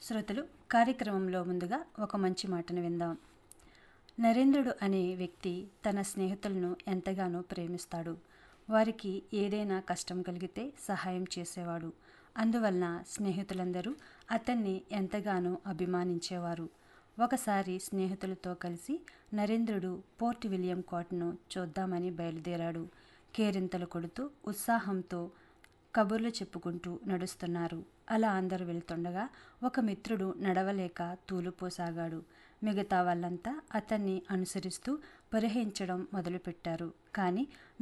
శ్రోతలు కార్యక్రమంలో ముందుగా ఒక మంచి మాటను విందాం నరేంద్రుడు అనే వ్యక్తి తన స్నేహితులను ఎంతగానో ప్రేమిస్తాడు వారికి ఏదైనా కష్టం కలిగితే సహాయం చేసేవాడు అందువలన స్నేహితులందరూ అతన్ని ఎంతగానో అభిమానించేవారు ఒకసారి స్నేహితులతో కలిసి నరేంద్రుడు పోర్ట్ విలియం కోటను చూద్దామని బయలుదేరాడు కేరింతలు కొడుతూ ఉత్సాహంతో కబుర్లు చెప్పుకుంటూ నడుస్తున్నారు అలా అందరూ వెళ్తుండగా ఒక మిత్రుడు నడవలేక తూలుపోసాగాడు మిగతా వాళ్ళంతా అతన్ని అనుసరిస్తూ పరిహరించడం మొదలుపెట్టారు కానీ